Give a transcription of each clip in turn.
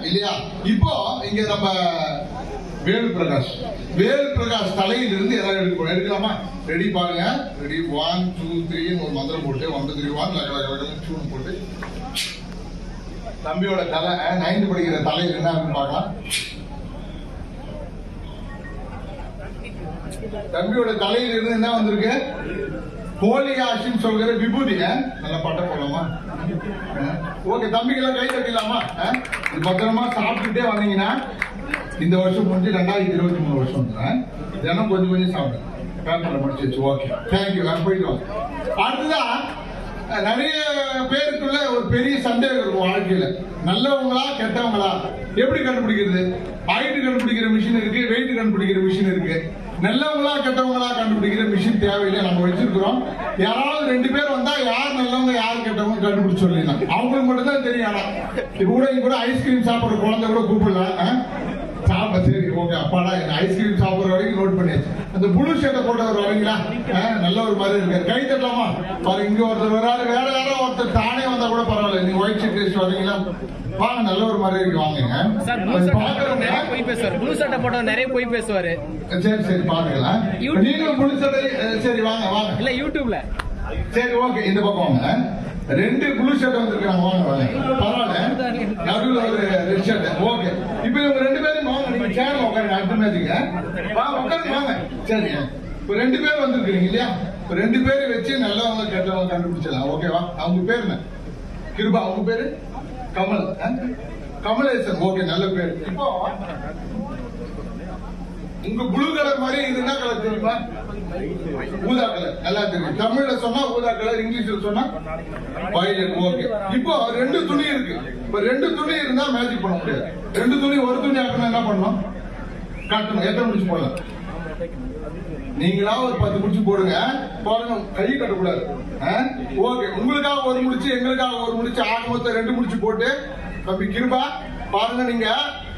இல்லையா இப்போ இங்க நம்ம வேலு பிரகாஷ் வேலு பிரகாஷ் தலையில இருந்து எதாவது எடுக்கணும் எடுக்கலாமா ரெடி பாருங்க ரெடி ஒன் டூ த்ரீ ஒரு மந்திரம் போட்டு one two three one two போட்டு தம்பியோட தலை நைன்த் படிக்கிற தலையில் என்ன இருக்குன்னு பார்க்கலாம் தம்பியோட தலையில இருந்து என்ன வந்திருக்கு போலியாஷின்னு சொல்கிற விபூதி ஆ? நல்லா பட்ட போலாமா ஓகே தம்பிக்கெல்லாம் கை தட்டிடலாமா ஆ? இது பத்திரமா சாப்பிட்டுட்டே வந்தீங்கன்னா இந்த வருஷம் முடிஞ்சு ரெண்டாயிரத்தி இருபத்தி மூணு வருஷம் வந்துடும் தினம் கொஞ்சம் கொஞ்சம் சாப்பிடுங்க பேப்பர்ல முடிச்சு வச்சு ஓகே தேங்க்யூ போயிட்டு வாங்க அடுத்ததா அஹ், நிறைய பேருக்குள்ள ஒரு பெரிய சந்தேகம் இருக்கும் வாழ்க்கையில நல்லவங்களா கெட்டவங்களா எப்படி கண்டுபிடிக்கிறது ஹைட் கண்டுபிடிக்கிற மிஷின் இருக்கு வெயிட் கண்டுபிடிக்கிற மிஷின் இருக்கு நல்லவங்களா கெட்டவங்களா கண்டுபிடிக்கிற மிஷின் தேவையில்லை நம்ம வச்சிருக்கிறோம் யாராவது ரெண்டு பேர் வந்தா யார் நல்லவங்க யார் கெட்டவங்க கண்டுபிடிச்சு சொல்லிடலாம் அவங்களுக்கு மட்டும் தான் தெரியும் ஆனா இப்ப கூட இங்க கூட ஐஸ்கிரீம் சாப்பிடுற குழந்தை கூட கூப்பிடலாம் ஆ? சாப்பிட சரி ஓகே அப்பாடா ஐஸ்கிரீம் சாப்பிடுற வரைக்கும் நோட் பண்ணியாச்சு அந்த புழு ஷர்ட்டை போட்டவர் வரீங்களா ஆ, நல்ல ஒரு மாதிரி இருக்காரு கை தட்டலாமா பாரு இங்க ஒருத்தர் வராரு வேற யாரோ ஒருத்தர் தானே வந்தா கூட பரவாயில்ல நீங்க ஒயிட் ஷர்ட் டேஸ்ட் வரீங்களா வாங்க நல்ல ஒரு மாதிரி இருக்கு வாங்க சார் ப்ளூ சட்டை போட்டவர் நிறைய பொய் பேசுவார் ப்ளூ சட்டை போட்டவர் நிறைய பொய் பேசுவாரு சரி சரி பாத்துக்கலாம் YouTube. நீங்களும் புழு சட்டை அஹ், சரி வாங்க வாங்க இல்ல யூடியூப்ல சரி ஓகே இந்த பக்கம் வாங்க ரெண்டு ப்ளூ ஷர்ட் வந்திருக்காங்க வாங்க வாங்க பரவாயில்ல நடுவுல ஒரு ரெட் ஷர்ட் ஓகே இப்போ இவங்க ரெண்டு பேரும் வாங்க நீங்க சேர்ல உட்காருங்க அடுத்த மேட்சுக்கு வா உட்காருங்க வாங்க சரி இப்போ ரெண்டு பேர் வந்திருக்கீங்க இல்லையா இப்போ ரெண்டு பேரும் வச்சு நல்லவங்க கெட்டவங்க கண்டுபிடிச்சிடலாம் ஓகேவா அவங்க பேர் என்ன கிருபா அவங்க பேரு கமல் ஆ? கமலேசன் ஓகே நல்ல பேர் இப்போ உங்க ப்ளூ கலர் மாதிரி இது என்ன கலர் தெரியுமா ஊதா கலர் நல்லா தெரியும் தமிழ்ல சொன்னா ஊதா கலர் இங்கிலீஷ்ல சொன்னா வயலட் ஓகே இப்போ ரெண்டு துணி இருக்கு இப்ப ரெண்டு துணி இருந்தா மேஜிக் பண்ண முடியாது ரெண்டு துணி ஒரு துணி ஆக்கணும் என்ன பண்ணணும் கட்டணும் எத்தனை முடிச்சு போடலாம் நீங்களா ஒரு பத்து முடிச்சு போடுங்க பாருங்க கை கட்டக்கூடாது ஓகே உங்களுக்காக ஒரு முடிச்சு எங்களுக்காக ஒரு முடிச்சு ஆக மொத்தம் ரெண்டு முடிச்சு போட்டு தம்பி கிருபா பாருங்க நீங்க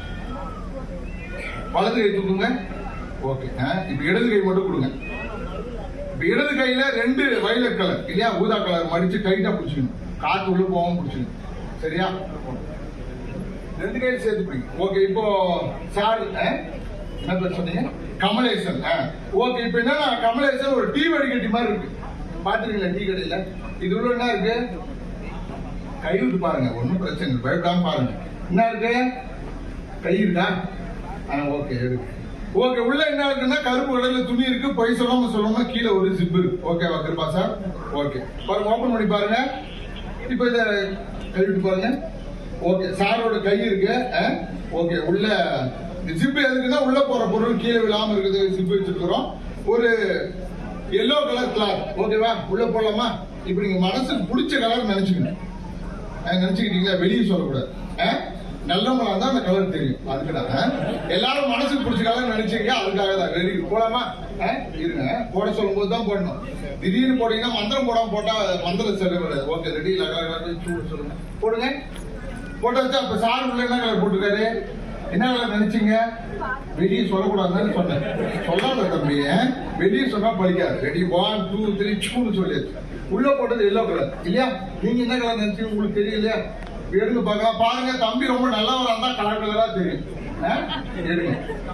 வலது கை தூக்குங்க ஓகே இப்ப இடது கை மட்டும் கொடுங்க இப்ப இடது கையில ரெண்டு வயலட் கலர் இல்லையா ஊதா கலர் மடிச்சு டைட்டா பிடிச்சிக்கணும் காத்து உள்ள போகாம பிடிச்சிக்கணும் சரியா ரெண்டு கையில சேர்த்து பிடிங்க ஓகே இப்போ சார் என்ன பேர் சொன்னீங்க கமலேசன் ஓகே இப்போ என்னன்னா கமலேசன் ஒரு டீ வடிகட்டி மாதிரி இருக்கு பாத்துருக்கீங்களா டீ கடையில இது உள்ள என்ன இருக்கு கை விட்டு பாருங்க ஒன்றும் பிரச்சனை இல்லை பயப்படாம பாருங்க என்ன இருக்கு கை இருக்கா ஓகே இருக்கு ஓகே உள்ள என்ன இருக்குன்னா கருப்பு கலர்ல துணி இருக்கு பொய் சொல்லாம சொல்லாம கீழே ஒரு ஜிப் இருக்கு ஓகேவா கிருபா சார் ஓகே பாருங்க ஓபன் பண்ணி பாருங்க இப்போ இத கழுவிட்டு பாருங்க ஓகே சாரோட கை இருக்கு ஓகே உள்ள ஜிப் எதுக்குன்னா உள்ள போற பொருள் கீழே விழாம இருக்குது ஜிப் வச்சிருக்கிறோம் ஒரு எல்லோ கலர் கிளாத் ஓகேவா உள்ள போடலாமா இப்போ நீங்க மனசுக்கு பிடிச்ச கலர் நினைச்சுக்கணும் அஹ் நினைச்சுக்கிட்டீங்களா வெளியே சொல்லக்கூடாது அஹ் நல்லவங்களா தான் அந்த கலர் தெரியும் அதுக்குதான் அஹ் எல்லாரும் மனசுக்கு பிடிச்ச கலர் நினைச்சீங்க அதுக்காக தான் ரெடி போலாமா அஹ் இருங்க போட சொல்லும் போது தான் போடணும் திடீர்னு போட்டீங்கன்னா மந்திரம் போடாம போட்டா மந்திரம் செல்ல வராது ஓகே ரெடி சொல்லுங்க போடுங்க போட்டு வச்சா அப்ப சார் உள்ள என்ன கலர் போட்டுருக்காரு என்ன கலர் நினைச்சீங்க வெளியே சொல்லக்கூடாதுன்னு சொன்னேன் சொல்லாத தம்பி அஹ்? வெளியே சொன்னா படிக்காது ரெடி ஒன் டூ த்ரீ டூன்னு சொல்லியாச்சு உள்ள போட்டது எல்லோ கலர் இல்லையா நீங்க என்ன கலர் நினைச்சீங்க உங்களுக்கு தெரியலையா எடுங்க பார்க்கலாம் பாருங்க தம்பி ரொம்ப நல்லவரா இருந்தா கலர் கலரா தெரியும் அஹ்? எடுங்க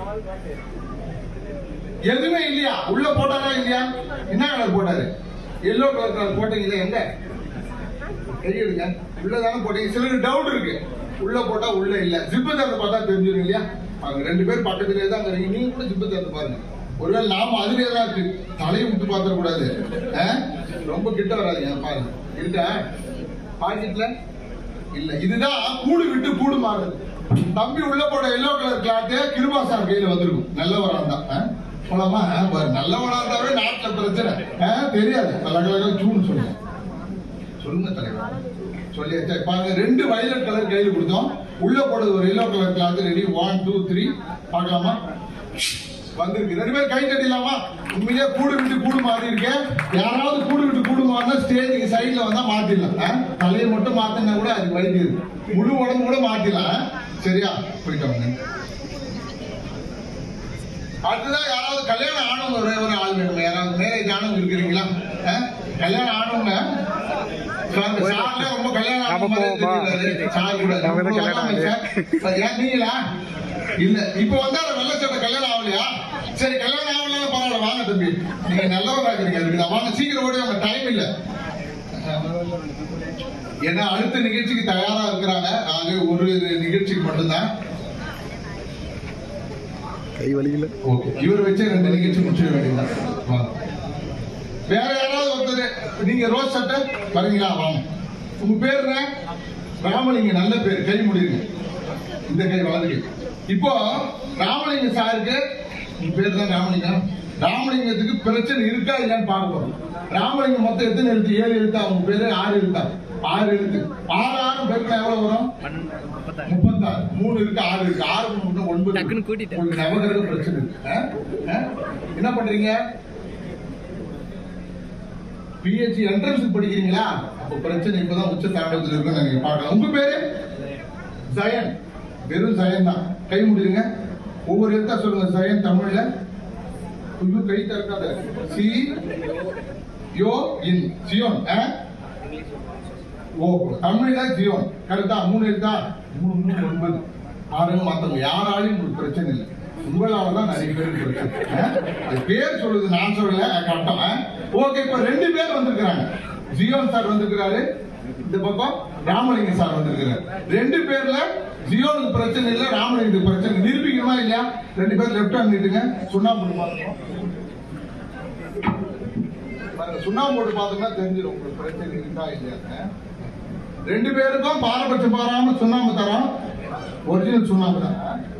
எதுவுமே இல்லையா உள்ள போட்டாரா இல்லையா என்ன கலர் போட்டாரு எல்லோ கலர் கலர் போட்டீங்க எங்க கையெடுங்க உள்ளதானே போட்டீங்க சிலருக்கு டவுட் இருக்கு உள்ள போட்டா உள்ள இல்ல ஜிப்பு திறந்து பார்த்தா தெரிஞ்சிடும் இல்லையா அவங்க ரெண்டு பேர் பக்கத்துலயே தான் இருக்கீங்க நீங்க கூட ஜிப்பு திறந்து பாருங்க ஒருவேளை நாம அதுலயே தான் இருக்கு தலையை விட்டு பாத்திர கூடாது அஹ்? ரொம்ப கிட்ட வராதீங்க பாருங்க இருக்கா பாக்கெட்ல இல்ல இதுதான் கூடு விட்டு கூடு மாறுது தம்பி உள்ள போட்ட yellow colour cloth Kiruba sir கையில வந்திருக்கும் நல்லவரா இருந்தா அஹ்? போலாமா அஹ், பாரு, நல்லவரா இருந்தாவே நாட்டுல பிரச்சனை அஹ், தெரியாது நல்ல கலர் சூன்னு சொல்லுங்க சொல்லுங்க தலைவர் சொல்லியாச்சா பாருங்க ரெண்டு வயலட் கலர் கையில கொடுத்தோம் உள்ள போடுறது ஒரு yellow colour cloth ready one two three பார்க்கலாமா வந்திருக்கு ரெண்டு பேரும் கை தட்டிடலாமா உண்மையிலேயே கூடு விட்டு கூடு மாறி இருக்கேன் யாராவது கூடு விட்டு கூடு மாறினா ஸ்டேஜுக்கு சைடுல வந்தா மாத்திடலாம் ஆ? தலையை மட்டும் மாத்தினா கூட அதுக்கு வைத்தியம் இருக்கு முழு உடம்பு கூட மாத்திடலாம் ஆ? சரியா போயிட்டு வாங்க அடுத்ததான் யாராவது கல்யாணம் ஆனவங்க ஒரே ஒரு ஆள் வேணும் யாராவது மேரேஜ் ஆனவங்க இருக்கிறீங்களா ஆ? கல்யாணம் ஆனவங்க சார், சார்லாம் ரொம்ப கல்யாணம் ஆன அப்ப மாதிரியே போவோமா? தெரியுறாரு. சார் கூட. நம்ம தான் உங்களுக்கு கல்யாணம் வரலாமா ஆகலையே. சார்? ஏன் நீங்களா இல்ல இப்ப வந்தா அந்த வெள்ளை சட்டை கல்யாணம் ஆகலையா சரி கல்யாணம் ஆகலாம் பரவாயில்ல வாங்க தம்பி நீங்க நல்லவரா இருக்கிறீங்க அதுக்கு வாங்க சீக்கிரம் ஓடி வாங்க டைம் இல்ல ஏன்னா அடுத்த நிகழ்ச்சிக்கு தயாரா இருக்கிறாங்க நாங்க ஒரு நிகழ்ச்சிக்கு மட்டும்தான் கை வலிக்கல ஓகே இவர் வச்சே ரெண்டு நிகழ்ச்சி முடிச்சிட வேண்டியதுதான் வாங்க. வேற யாராவது ஒருத்தர் நீங்க ரோஸ் சட்டை வரீங்களா வாங்க உங்க பேர் என்ன ராமலிங்க நல்ல பேர் கை முடியுங்க இந்த கை வலது கை இப்போ ராமலிங்க சாருக்கு உங்க பேர் தான் ராமலிங்கம் ராமலிங்கத்துக்கு பிரச்சனை இருக்கா இல்லையான்னு பார்க்க போறோம் ராமலிங்கம் மொத்தம் எத்தனை எழுத்து ஏழு எழுத்தா உங்க பேரு ஆறு எழுத்தா ஆறு எழுத்து ஆறு ஆறு பேருக்கு எவ்வளவு வரும் முப்பத்தாறு மூணு இருக்கு ஆறு இருக்கு ஆறு மூணு ஒன்பது டக்குன்னு கூட்டிட்டேன். உங்களுக்கு நவகிரக பிரச்சனை இருக்கு ஆ? ஆ? என்ன பண்றீங்க பிஹெச்டி என்ட்ரன்ஸ் படிக்கிறீங்களா அப்போ பிரச்சனை இப்பதான் உச்ச தாண்டவத்தில் இருக்கு நீங்க பார்க்கலாம் உங்க பேரு ஜயன் வெறும் ஜயன் தான் கை முடியுங்க ஒவ்வொரு எழுத்தா சொல்லுங்க ஜயன் தமிழ்ல ஐயோ கை திறக்காத சி யோ இன் சியோன் ஆ? ஓ தமிழ்ல ஜியோன் கரெக்டா மூணு எழுத்தா மூணு மூணு ஒன்பது பாருங்க மத்தவங்க யாராலையும் உங்களுக்கு பிரச்சனை இல்லை உங்களால தான் நிறைய பேருக்கு பிரச்சனை ஆ? அது பேர் சொல்லுது நான் சொல்லல கரெக்டா ஓகே இப்ப ரெண்டு பேர் வந்திருக்கிறாங்க ஜியோன் சார் வந்திருக்கிறாரு இந்த பக்கம் ராமலிங்க சார் வந்திருக்கிறாரு ரெண்டு பேர்ல ஜியோனுக்கு பிரச்சனை இல்ல ராமலிங்கத்துக்கு பிரச்சனை நிரூபிக்கணுமா இல்லையா ரெண்டு பேர் லெஃப்ட் ஹேண்ட் நீட்டுங்க சுண்ணாம்பு போட்டு பாருங்க பாருங்க, சுண்ணாம்பு போட்டு பார்த்தோம்னா தெரிஞ்சிடும் உங்களுக்கு பிரச்சனை இருக்கா இல்லையா ரெண்டு பேருக்கும் பாரபட்சம் பாராம சுண்ணாம்பு தரோம் ஒரிஜினல் சுண்ணாம்பு தான்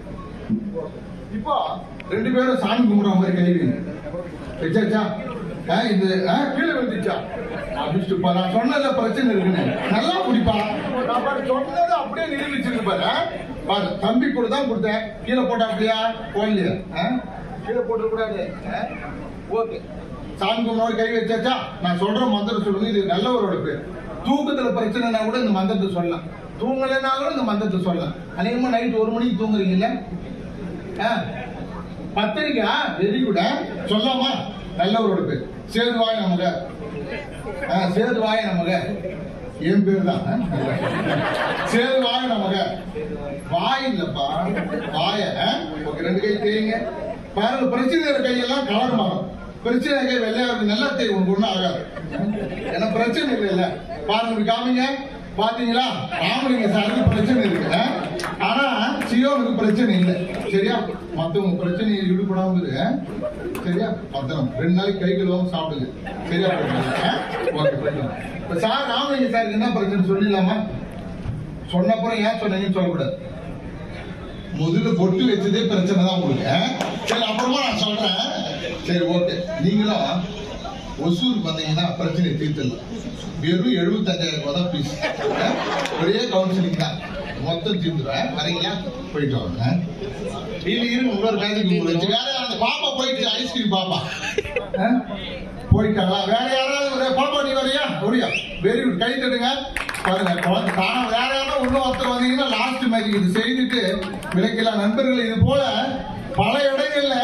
இப்போ ரெண்டு பேரும் சாமி கும்பிடுற மாதிரி கை வைங்க. வச்சாச்சா ஆ, இது ஆ, கீழே விழுந்துச்சா அடிச்சுட்டு பா நான் சொன்னதுல பிரச்சனை இருக்குன்னு நல்லா குடிப்பா நான் பாரு சொன்னதை அப்படியே நிரூபிச்சிருக்கு பாரு ஆ? பாரு தம்பி கூட தான் கொடுத்தேன் கீழே போட்டா அப்படியா போடலையா ஆ? கீழே போட்டு கூடாது ஓகே சாமி கும்பிட கை வச்சாச்சா நான் சொல்ற மந்திரம் சொல்லுங்க இது நல்லவரோட பேர் தூக்கத்துல பிரச்சனைனா கூட இந்த மந்திரத்தை சொல்லலாம் தூங்கலைனாலும் இந்த மந்திரத்தை சொல்லலாம் அநேகமா நைட் ஒரு மணிக்கு தூங்குறீங்கல்ல ஆ, பத்திரிக்கா வெரி குட் சொல்லாமா நல்லவரோட பேர் சேதுவாய நமக ஆ, சேதுவாய நமக என் பேர் தான் ஆ? சேதுவாய நமக வாய் இல்லப்பா வாய ஆ? ஓகே ரெண்டு கை தேய்ங்க பாருங்க பிரச்சனை இருக்கிற கையெல்லாம் கலர் மாறும் பிரச்சனை கை வெள்ளையா இருக்கு நல்லா தேய் உனக்கு ஒண்ணும் ஆகாது ஏன்னா பிரச்சனை இல்லைல்ல பாருங்க இப்படி காமிங்க பாத்தீங்களா ராமலிங்க சாருக்கு பிரச்சனை இருக்கு ஆ? ஆனா சியோனுக்கு பிரச்சனை இல்லை சரியா மத்தவங்க பிரச்சனையில் ஈடுபடாம இரு ஆ? சரியா பத்திரம் ரெண்டு நாளைக்கு கை கழுவாம சாப்பிடுங்க சரியா ஆ? ஓகே போயிடலாம். இப்ப சார் ராமலிங்க சாருக்கு என்ன பிரச்சனை சொல்லிடலாமா சொன்னப்புறம் ஏன் சொன்னீங்கன்னு சொல்லக்கூடாது முதல்ல பொட்டு வச்சதே பிரச்சனை தான் உங்களுக்கு ஆ? சரி அப்புறமா நான் சொல்றேன் சரி ஓகே நீங்களும் ஒசூருக்கு வந்தீங்கன்னா பிரச்சனை தீர்த்துடலாம் வெறும் எழுபத்தஞ்சாயிரம் ரூபாய் தான் ஃபீஸ் ஒரே கவுன்சிலிங் தான் மொத்தம் தீர்ந்துருவேன் வரீங்களா போயிட்டு வாங்க ஆ? இல்ல இருங்க இன்னொரு மேஜிக் உங்களுக்கு வச்சு வேற யாராவது பாப்பா போயிட்டு ஐஸ்கிரீம் பாப்பா ஆ? போயிட்டாங்களா வேற யாராவது ஒரு பாப்பா நீ வரியா ஒடியா வெரி குட் கை தட்டுங்க பாருங்க குழந்தை தானா வேற யாராவது உள்ள ஒருத்தர் வந்தீங்கன்னா லாஸ்ட் மேஜிக் இது செய்துட்டு விளக்கலாம் நண்பர்கள் இது போல பல இடங்கள்ல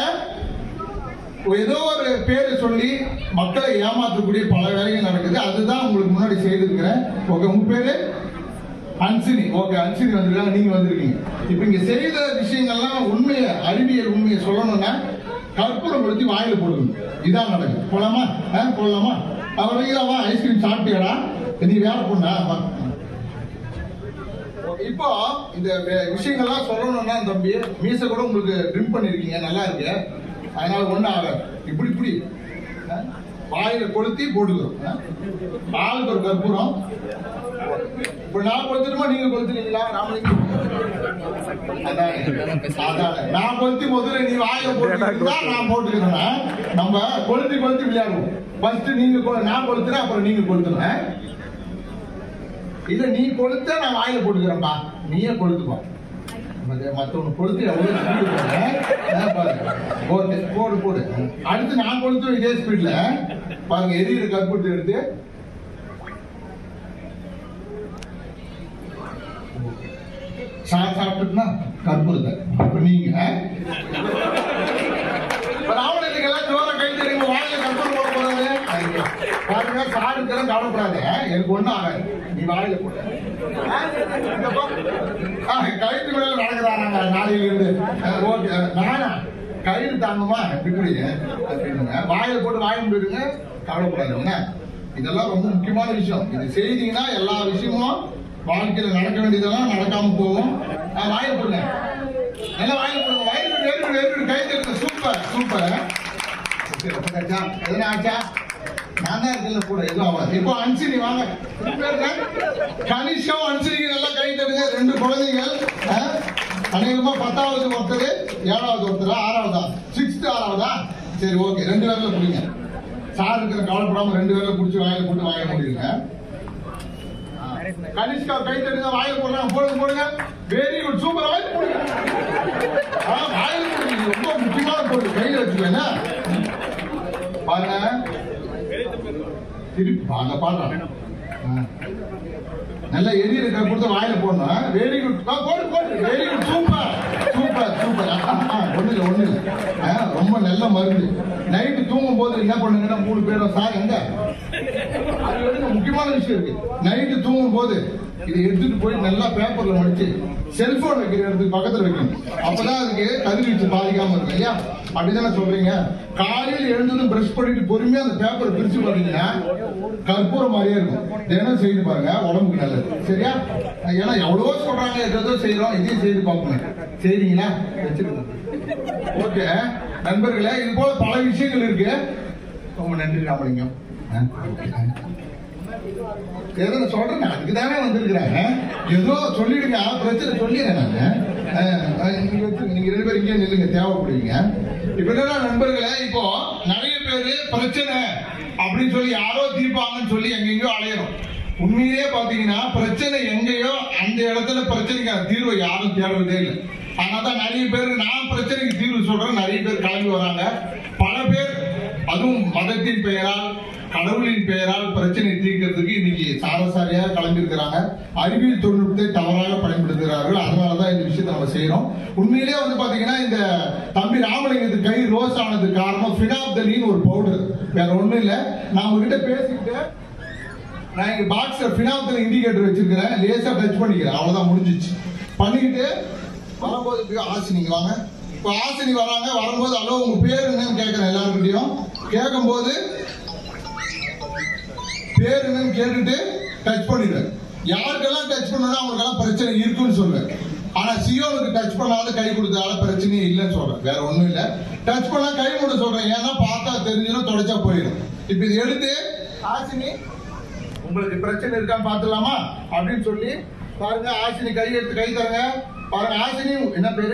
ஏதோ ஒரு பேரை சொல்லி மக்களை ஏமாற்றக்கூடிய பல வேலைகள் நடக்குது அதுதான் உங்களுக்கு முன்னாடி செய்திருக்கிறேன் ஓகே உங்க பேரு அன்சினி ஓகே அன்சினி வந்திருக்காங்க நீங்க வந்திருக்கீங்க இப்ப இங்க செய்த விஷயங்கள்லாம் உண்மையை அறிவியல் உண்மையை சொல்லணும்னா கற்பூரம் கொளுத்தி வாயில போடுங்க இதான் நடக்குது போலாமா ஆ, போடலாமா அவர் வைக்கலாமா ஐஸ்கிரீம் சாப்பிட்டியாடா நீ வேற பொண்ணா வா. Okay, இப்போ இந்த வே- விஷயங்கள்லாம் சொல்லணும்னா தம்பி மீச கூட உங்களுக்கு ட்ரிம் பண்ணிருக்கீங்க நல்லா இருக்கு அதனால ஒண்ணும் ஆகாது இப்படி இப்படி ஆ? வாயில கொளுத்தி போட்டுக்கிறோம் ஆ? ஆளுக்கு ஒரு கற்பூரம் இப்ப நான் கொளுத்துட்டுமா நீங்க கொளுத்துறீங்களா ராமலிங்கம் அதானே, அதானே. நான் கொளுத்தி முதல்ல நீ வாயில போட்டுக்கிட்டா நான் போட்டுக்கிறேன்னா நம்ம கொளுத்தி கொளுத்தி விளையாடுவோம் ஃபர்ஸ்ட் நீங்க கொ- நான் கொளுத்துறேன் அப்புறம் நீங்க கொளுத்துறேன் ஆ? இல்ல நீ கொளுத்த நான் வாயில போட்டுக்கிறேன்பா நீயே கொளுத்துப்பா மத்த- மத்தவங்க கொளுத்து எவ்வளவு speed போடுறேன். ஆ, பாருங்க. ஓகே போடு போடு அடுத்து நான் கொளுத்துவேன் இதே ஸ்பீட்ல பாருங்க எரியிற கற்பூரத்தை எடுத்து சா சாப்பிட்டுனா கற்பூரத்தை அப்ப நீங்க ஆ? பாருங்க சாருக்கெல்லாம் கவலைப்படாத எனக்கு ஒண்ணும் ஆகாது நீ வாயில போட ஆ, இந்த போ. ஆ, கயிற்று மேல நடக்கிறாங்க நாளையில இருந்து ஆ, ஓகே நானா கயிறு தாங்குமா இப்படி அப்படின்னுங்க வாயில போட்டு வாய முடியுங்க கவலைப்படாதுங்க இதெல்லாம் ரொம்ப முக்கியமான விஷயம் இது செய்தீங்கன்னா எல்லா விஷயமும் வாழ்க்கையில நடக்க வேண்டியதெல்லாம் நடக்காம போகும் ஆ, வாயில போடுங்க நல்லா வாயில போடுங்க வாயில போடு, வெரி குட் வெரி குட் கை தருங்க சூப்பர் சூப்பர் சரி, ரொம்ப ஆச்சா? எதுனா ஆச்சா நான் தான் இருக்கல கூட எதுவும் ஆகாது இப்போ அன்சினி வாங்க உங்க பேர் என்ன? கனிஷம் அன்சினிக்கு நல்லா கை தருங்க ரெண்டு குழந்தைகள் ஆ? அநேகமா பத்தாவது ஒருத்தர் ஏழாவது ஒருத்தர் ஆறாவதா சிக்ஸ்த் ஆறாவதா சரி ஓகே ரெண்டு பேர்ல பிடிங்க சார் இருக்கிற கவலைப்படாம ரெண்டு பேர்ல பிடிச்சி வாயில போட்டு வாய முடியுங்க கனிஷ்கா கை தட்டுங்க வாயில போடுறாங்க போடுங்க போடுங்க வெரி குட் சூப்பர் வாயில போடுங்க ஆ, வாயில போடுங்க இது ரொம்ப முக்கியமான பொருள் கையில வச்சுக்கோங்க பாருங்க திருப்பி பாருங்க பாடுறாங்க நல்லா எரியிற கை கொடுத்து வாயில போடணும் வெரி குட் போடு போடு very good super super super ஒண்ணு இல்லை ஒண்ணு இல்லை ஆ, ரொம்ப நல்ல மருந்து நைட்டு தூங்கும் போது என்ன பண்ணுங்கன்னா மூணு பேரும் சார் எங்க அது வந்து முக்கியமான விஷயம் இருக்கு நைட்டு தூங்கும் போது இதை எடுத்துட்டு போய் நல்லா பேப்பர்ல மடிச்சு செல்போன் வைக்கிற இடத்துக்கு பக்கத்துல வைக்கணும் அப்பதான் அதுக்கு கதிர்வீச்சு பாதிக்காம இருக்கும் இல்லையா அப்படிதானே சொல்றீங்க காலையில் எழுந்ததும் பிரஷ் பண்ணிட்டு பொறுமையா அந்த பேப்பரை பிரிச்சு பாத்தீங்கன்னா கற்பூரம் மாதிரியே இருக்கும் தினம் செய்து பாருங்க உடம்புக்கு நல்லது சரியா ஏன்னா எவ்வளவோ சொல்றாங்க ஏதோ செய்யறோம் இதையும் செய்து பார்ப்போம் செய்றீங்களா வச்சிருக்கோம் ஓகே நண்பர்களே இது போல பல விஷயங்கள் இருக்கு ரொம்ப நன்றி ராமலிங்கம் ஆ, ஓகே. ஏதோ நான் சொல்றேன் அதுக்கு தானே வந்திருக்கிறேன் ஏதோ சொல்லிடுங்க பிரச்சனை சொல்லிடுறேன் நானு ஆ, ஆ, நீங்க வச்சு- நீங்க ரெண்டு பேரும் இங்கே நில்லுங்க தேவைப்படுவீங்க இப்ப என்னன்னா நண்பர்களே இப்போ நிறைய பேரு பிரச்சனை அப்படின்னு சொல்லி யாரோ தீர்ப்பாங்கன்னு சொல்லி எங்கெங்கயோ அலையிறோம் உண்மையிலேயே பாத்தீங்கன்னா பிரச்சனை எங்கேயோ அந்த இடத்துல பிரச்சனைக்கான தீர்வை யாரும் தேடுறதே இல்லை அதனாலதான் நிறைய பேர் நான் பிரச்சனைக்கு தீர்வு சொல்றேன் நிறைய பேர் கிளம்பி வராங்க பல பேர் அதுவும் மதத்தின் பெயரால் கடவுளின் பெயரால் பிரச்சனை தீர்க்கிறதுக்கு இன்னைக்கு சாரசாரியா கிளம்பி இருக்கிறாங்க அறிவியல் தொழில்நுட்பத்தை தவறாக பயன்படுத்துகிறார்கள் அதனாலதான் இந்த விஷயத்தை நம்ம செய்யறோம் உண்மையிலேயே வந்து பாத்தீங்கன்னா இந்த தம்பி ராமலிங்கத்துக்கு கை ரோஸ் ஆனதுக்கு காரணம் பினாப்தலின்னு ஒரு பவுடர் வேற ஒண்ணும் இல்ல நான் உங்ககிட்ட பேசிக்கிட்டு நான் இங்க பாக்ஸ்ல பினாப்தல் இண்டிகேட்டர் வச்சிருக்கிறேன் லேசா டச் பண்ணிக்கிறேன் அவ்வளவுதான் முடிஞ்சிச்சு பண்ணிக்கிட்டு வரும்போது இப்படி ஆசினிங்க வாங்க இப்போ ஆசினி வராங்க வரும்போது ஹலோ உங்க பேர் என்னன்னு கேட்கறேன் எல்லாருக்கிட்டையும் கேட்கும்போது பேர் என்னன்னு கேட்டுட்டு டச் பண்ணிடுவேன் யாருக்கெல்லாம் டச் பண்ணா அவங்களுக்கெல்லாம் பிரச்சனை இருக்குன்னு சொல்லுவேன் ஆனா சியோனுக்கு டச் பண்ணாத கை கொடுத்தால பிரச்சனையே இல்லைன்னு சொல்றேன் வேற ஒண்ணும் இல்ல டச் பண்ணா கை மூட சொல்றேன் ஏன்னா பார்த்தா தெரிஞ்சிடும் தொடச்சா போயிடும் இப்ப இது எடுத்து ஆசினி உங்களுக்கு பிரச்சனை இருக்கான்னு பாத்துலாமா அப்படின்னு சொல்லி பாருங்க ஆசினி கை எடுத்து கை தரங்க பாருங்க ஆசினி என்ன பேரு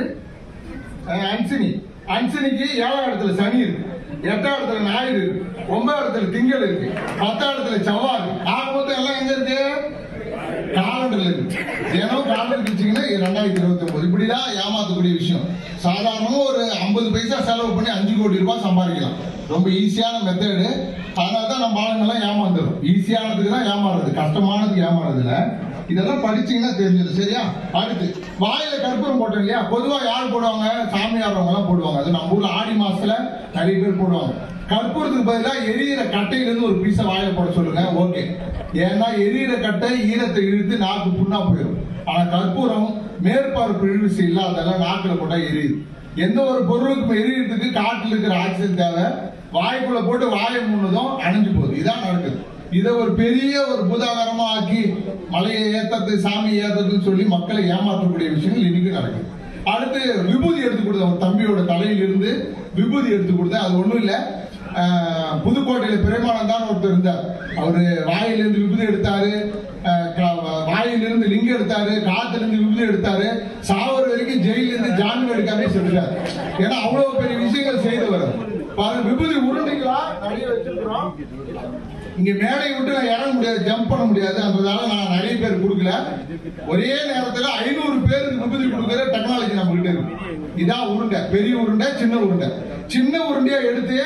அஹ் அன்சினி அன்சினிக்கு ஏழாம் இடத்துல சனி இருக்கு எட்டாம் இடத்துல ஞாயிறு இருக்கு ஒன்பதாம் இடத்துல திங்கள் இருக்கு பத்தாம் இடத்துல செவ்வாய் இருக்கு ஆக மொத்தம் எல்லாம் எங்க இருக்கு காலண்டர்ல இருக்கு தினம் காலண்டர் கிழிச்சிங்கன்னா ரெண்டாயிரத்தி இருபத்தி ஒன்பது இப்படிதான் ஏமாத்தக்கூடிய விஷயம் சாதாரணமா ஒரு ஐம்பது பைசா செலவு பண்ணி அஞ்சு கோடி ரூபாய் சம்பாதிக்கலாம் ரொம்ப ஈஸியான மெத்தடு அதனால தான் நம்ம ஆளுங்கெல்லாம் ஏமாந்துடும் ஈஸியானதுக்கு தான் ஏமாறுறது கஷ்டமானதுக்கு ஏமாறுறது இல்ல இதெல்லாம் படிச்சீங்கன்னா தெரிஞ்சிடும் சரியா அடுத்து வாயில கற்பூரம் போட்டோம் இல்லையா பொதுவா யார் போடுவாங்க சாமியாரவங்க எல்லாம் போடுவாங்க அது நம்ம ஊர்ல ஆடி மாசத்துல நிறைய பேர் போடுவாங்க கற்பூரத்துக்கு பதிலா எரியிற கட்டையில இருந்து ஒரு பீஸ வாயில போட சொல்லுங்க ஓகே ஏன்னா எரியிற கட்டை ஈரத்தை இழுத்து நாக்கு புண்ணா போயிடும் ஆனா கற்பூரம் மேற்பரப்பு இழுவிசை இல்லாதெல்லாம் நாக்குல போட்டா எரியுது எந்த ஒரு பொருளுக்கும் எரியறதுக்கு காட்டுல இருக்கிற ஆக்சிஜன் தேவை வாய்க்குள்ள போட்டு வாயை மூணுதும் அணைஞ்சு போகுது இதான் நடக்குது இதை ஒரு பெரிய ஒரு பூதாகரமா ஆக்கி மலையை ஏத்தறது சாமி ஏத்தறதுன்னு சொல்லி மக்களை ஏமாற்றக்கூடிய விஷயங்கள் இன்னைக்கு நடக்குது அடுத்து விபூதி எடுத்து கொடுத்தேன் ஒரு தம்பியோட தலையில இருந்து விபூதி எடுத்து கொடுத்தேன் அது ஒண்ணும் இல்ல ஆஹ், புதுக்கோட்டையில பிரேமானந்தான் ஒருத்தர் இருந்தார் அவரு வாயிலிருந்து விபூதி எடுத்தாரு ஆஹ், க- வாயிலிருந்து லிங்கம் எடுத்தாரு காத்துல இருந்து விபூதி எடுத்தாரு சாவர வரைக்கும் ஜெயில இருந்து ஜாமீன் எடுக்காம செஞ்சார் ஏன்னா அவ்வளவு பெரிய விஷயங்கள் செய்தவர் அவர். பாருங்க விபூதி உருண்டைகளா நிறைய வச்சிருக்கிறோம் இங்க மேடை விட்டு நான் இறங்க முடியாது ஜம்ப் பண்ண முடியாது அதனால நான் நிறைய பேர் கொடுக்கல ஒரே நேரத்துல ஐநூறு பேருக்கு விபூதி கொடுக்கிற டெக்னாலஜி நம்ம கிட்ட இருக்கு இதான் உருண்டை பெரிய உருண்டை சின்ன உருண்டை சின்ன உருண்டையா எடுத்து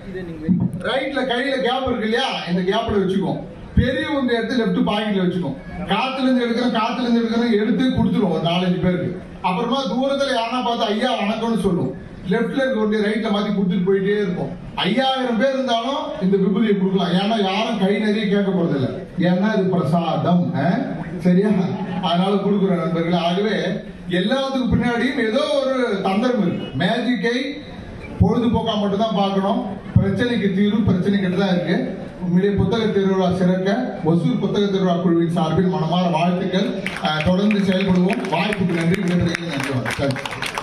ரைட்ல கையில கேப் இருக்கு இல்லையா இந்த கேப்ல வச்சுக்கோம் பெரிய உருண்டை எடுத்து லெஃப்ட் பாக்கெட்ல வச்சுக்கோம் காத்துல இருந்து எடுக்கிறோம் காத்துல இருந்து எடுக்கிறோம் எடுத்து கொடுத்துருவோம் ஒரு நாலஞ்சு பேருக்கு அப்புறமா தூரத்துல யாரா பார்த்து ஐயா வணக்கம்னு சொல்லுவோம் லெஃப்ட்ல இருக்க வண்டியை ரைட்ல மாத்தி கொடுத்துட்டு போயிட்டே இருக்கும் ஐயாயிரம் பேர் இருந்தாலும் இந்த விபூதியை கொடுக்கலாம் ஏன்னா யாரும் கை நிறைய கேட்க போறது இல்ல ஏன்னா இது பிரசாதம் ஆ? சரியா அதனால கொடுக்குற நண்பர்களே ஆகவே எல்லாத்துக்கும் பின்னாடியும் ஏதோ ஒரு தந்திரம் இருக்கு மேஜிக்கை பொழுதுபோக்கா மட்டும் தான் பார்க்கணும் பிரச்சனைக்கு தீர்வு பிரச்சனைக்கு தான் இருக்கு உண்மையிலே புத்தக திருவிழா சிறக்க ஒசூர் புத்தக திருவிழா குழுவின் சார்பில் மனமார வாழ்த்துக்கள் அஹ், தொடர்ந்து செயல்படுவோம் வாய்ப்புக்கு நன்றி விடைபெறுகிறேன் நன்றி வணக்கம்.